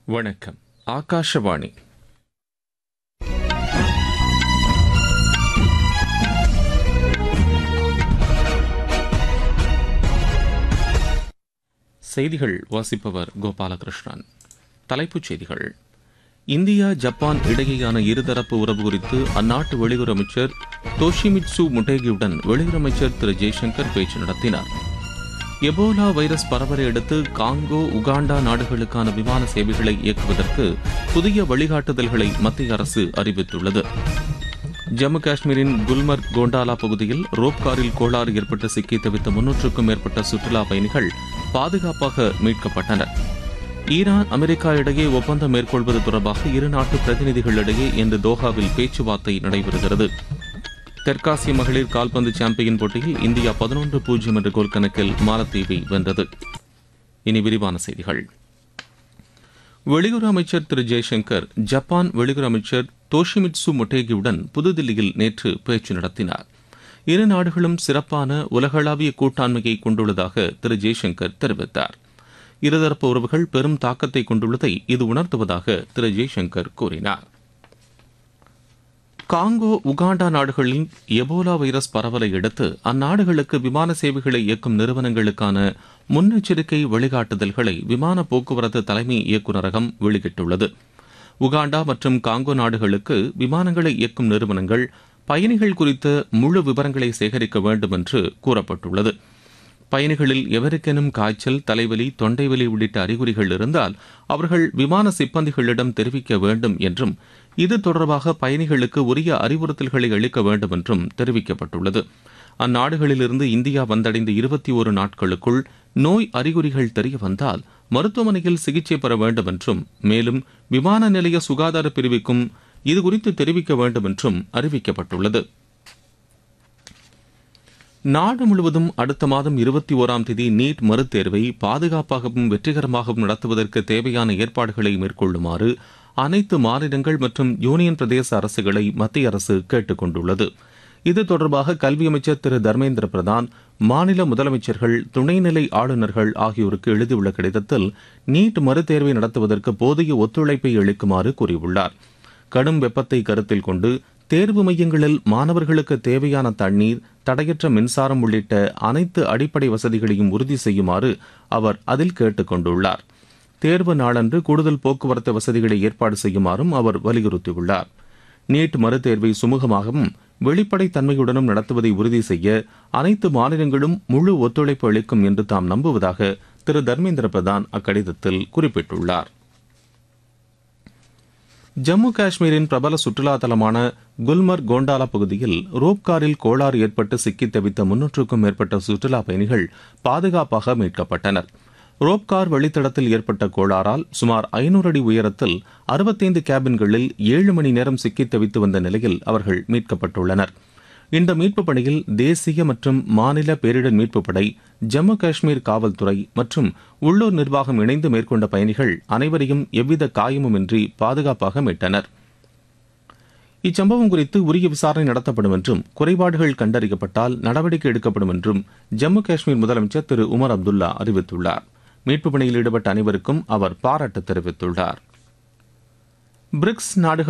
வணக்கம் ஆகாஷவாணி செய்திகள் வாசிப்பவர் கோபாலகிருஷ்ணன் தலைப்புச் செய்திகள் இந்தியா ஜப்பான் இடையேயான இருதரப்பு உறவு குறித்து அந்நாட்டு வெளியுறவு அமைச்சர் தோஷிமிட்சு முட்டேகியுடன் வெளியுறவு அமைச்சர் திரு ஜெய்சங்கர் பேச்சு நடத்தினார் எபோலா வைரஸ் பரவலை அடுத்து காங்கோ உகாண்டா நாடுகளுக்கான விமான சேவைகளை இயக்குவதற்கு புதிய வழிகாட்டுதல்களை மத்திய அரசு அறிவித்துள்ளது ஜம்மு காஷ்மீரின் குல்மர்க் கோண்டாலா பகுதியில் ரோப் காரில் கோளாறு ஏற்பட்டு சிக்கி தவித்த முன்னூற்றுக்கும் மேற்பட்ட சுற்றுலா பயணிகள் பாதுகாப்பாக மீட்கப்பட்டனர் ஈரான் அமெரிக்கா இடையே ஒப்பந்தம் மேற்கொள்வது தொடர்பாக இரு நாட்டு பிரதிநிதிகளிடையே இன்று தோஹாவில் பேச்சுவார்த்தை நடைபெறுகிறது தெற்காசிய மகளிர் கால்பந்து சாம்பியன் போட்டியில் இந்தியா பதினொன்று பூஜ்ஜியம் என்ற கோல் கணக்கில் மாலத்தீவை வென்றது இனி விரிவான செய்திகள் வெளியுறவு அமைச்சர் திரு ஜெய்சங்கர் ஜப்பான் வெளியுறவு அமைச்சர் தோஷிமிட்சு மொட்டேகியுடன் புதுதில்லியில் நேற்று பேச்சு நடத்தினார் இரு நாடுகளும் சிறப்பான உலகளாவிய கூட்டாண்மையை கொண்டுள்ளதாக திரு ஜெய்சங்கர் தெரிவித்தார் இருதரப்பு உறவுகள் பெரும் தாக்கத்தை கொண்டுள்ளதை இது உணர்த்துவதாக திரு ஜெய்சங்கர் கூறினார் காங்கோ உகாண்டா நாடுகளில் எபோலா வைரஸ் பரவலை அடுத்து அந்நாடுகளுக்கு விமான சேவைகளை இயக்கும் நிறுவனங்களுக்கான முன்னெச்சரிக்கை வழிகாட்டுதல்களை விமான போக்குவரத்து தலைமை இயக்குநரகம் வெளியிட்டுள்ளது உகாண்டா மற்றும் காங்கோ நாடுகளுக்கு விமானங்களை இயக்கும் நிறுவனங்கள் பயணிகள் குறித்த முழு விவரங்களை சேகரிக்க வேண்டும் என்று கூறப்பட்டுள்ளது பயணிகளில் எவருக்கெனும் காய்ச்சல் தலைவலி தொண்டைவலி உள்ளிட்ட அறிகுறிகள் இருந்தால் அவர்கள் விமான சிப்பந்திகளிடம் தெரிவிக்க வேண்டும் என்றும் இது தொடர்பாக பயணிகளுக்கு உரிய அறிவுறுத்தல்களை அளிக்க வேண்டும் என்றும் தெரிவிக்கப்பட்டுள்ளது அந்நாடுகளிலிருந்து இந்தியா வந்தடைந்த இருபத்தி ஒரு நாட்களுக்குள் நோய் அறிகுறிகள் தெரிய வந்தால் மருத்துவமனையில் சிகிச்சை பெற வேண்டும் என்றும் மேலும் விமான நிலைய சுகாதார பிரிவுக்கும் இதுகுறித்து தெரிவிக்க வேண்டும் என்றும் அறிவிக்கப்பட்டுள்ளது நாடு முழுவதும் அடுத்த மாதம் இருபத்தி ஓராம் தேதி நீட் மறுதேர்வை பாதுகாப்பாகவும் வெற்றிகரமாகவும் நடத்துவதற்கு தேவையான ஏற்பாடுகளை மேற்கொள்ளுமாறு அனைத்து மாநிலங்கள் மற்றும் யூனியன் பிரதேச அரசுகளை மத்திய அரசு கேட்டுக் கொண்டுள்ளது இது தொடர்பாக கல்வி அமைச்சர் திரு தர்மேந்திர பிரதான் மாநில முதலமைச்சர்கள் துணைநிலை ஆளுநர்கள் ஆகியோருக்கு எழுதியுள்ள கடிதத்தில் நீட் மறுதேர்வை நடத்துவதற்கு போதிய ஒத்துழைப்பை அளிக்குமாறு கூறியுள்ளார் கடும் வெப்பத்தை கருத்தில் கொண்டு தேர்வு மையங்களில் மாணவர்களுக்கு தேவையான தண்ணீர் தடையற்ற மின்சாரம் உள்ளிட்ட அனைத்து அடிப்படை வசதிகளையும் உறுதி செய்யுமாறு அவர் அதில் கேட்டுக் கொண்டுள்ளார் தேர்வு நாளன்று கூடுதல் போக்குவரத்து வசதிகளை ஏற்பாடு செய்யுமாறும் அவர் வலியுறுத்தியுள்ளார் நீட் மறுதேர்வை சுமூகமாகவும் வெளிப்படை தன்மையுடனும் நடத்துவதை உறுதி செய்ய அனைத்து மாநிலங்களும் முழு ஒத்துழைப்பு அளிக்கும் என்று தாம் நம்புவதாக திரு தர்மேந்திர பிரதான் அக்கடிதத்தில் குறிப்பிட்டுள்ளார் ஜம்மு காஷ்மீரின் பிரபல சுற்றுலா தலமான குல்மர்க் கோண்டாலா பகுதியில் ரோப் காரில் கோளாறு ஏற்பட்டு சிக்கி தவித்த முன்னூற்றுக்கும் மேற்பட்ட சுற்றுலா பயணிகள் பாதுகாப்பாக மீட்கப்பட்டனர் ரோப் கார் வழித்தடத்தில் ஏற்பட்ட கோளாறால் சுமார் ஐநூறு அடி உயரத்தில் அறுபத்தைந்து கேபின்களில் ஏழு மணி நேரம் சிக்கி தவித்து வந்த நிலையில் அவர்கள் மீட்கப்பட்டுள்ளனர் இந்த மீட்புப் பணியில் தேசிய மற்றும் மாநில பேரிடர் மீட்புப் படை ஜம்மு காஷ்மீர் காவல்துறை மற்றும் உள்ளூர் நிர்வாகம் இணைந்து மேற்கொண்ட பயணிகள் அனைவரையும் எவ்வித காயமுமின்றி பாதுகாப்பாக மீட்டனர் இச்சம்பவம் குறித்து உரிய விசாரணை நடத்தப்படும் என்றும் குறைபாடுகள் கண்டறியப்பட்டால் நடவடிக்கை எடுக்கப்படும் என்றும் ஜம்மு காஷ்மீர் முதலமைச்சர் திரு உமர் அப்துல்லா அறிவித்துள்ளார் மீட்புப் பணியில் ஈடுபட்ட அனைவருக்கும் அவர் பாராட்டு தெரிவித்துள்ளார் பிரிக்ஸ் நாடுகள்